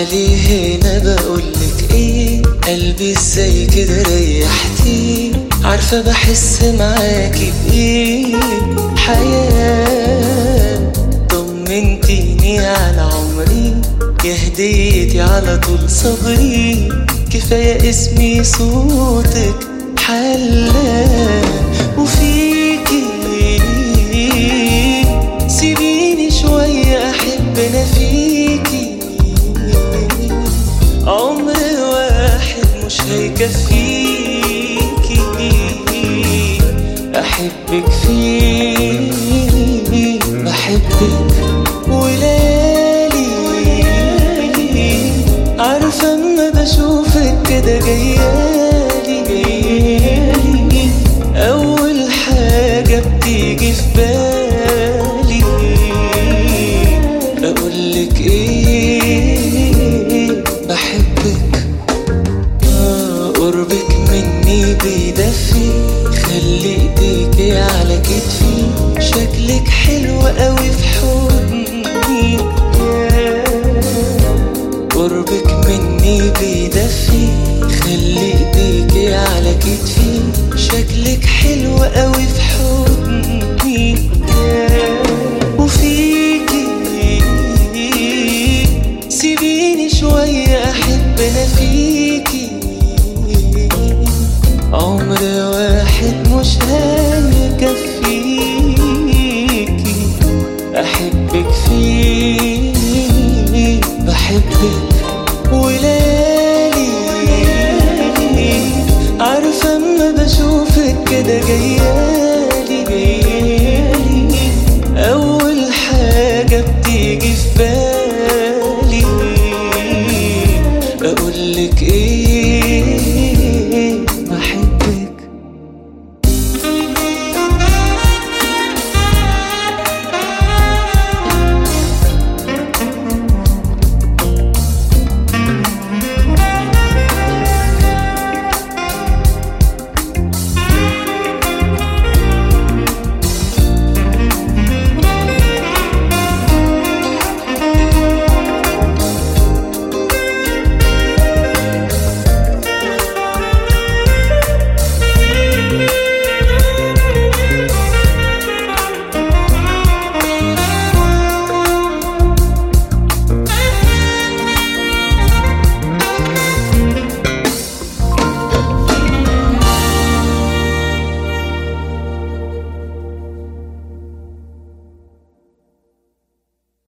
تعالي هنا بقولك ايه قلبي ازاي كده ريحتي عارفة بحس معاكي بايه حياة طمنتيني على عمري يا هديتي على طول صبري كفاية اسمي صوتك حلا وفيكي سيبيني شوية أحب أنا فيكي عمر واحد مش هيكفيكي أحبك فيه بحبك وليالي عارفة أما بشوفك كده جيالي جيالي أول حاجة بتيجي في بالي أقولك إيه بحبك آه، قربك مني بيدفي خلي ايديكي على كتفي شكلك حلو قوي في حضني قربك مني بيدفي خلي ايديكي على كتفي شكلك حلو قوي في حضني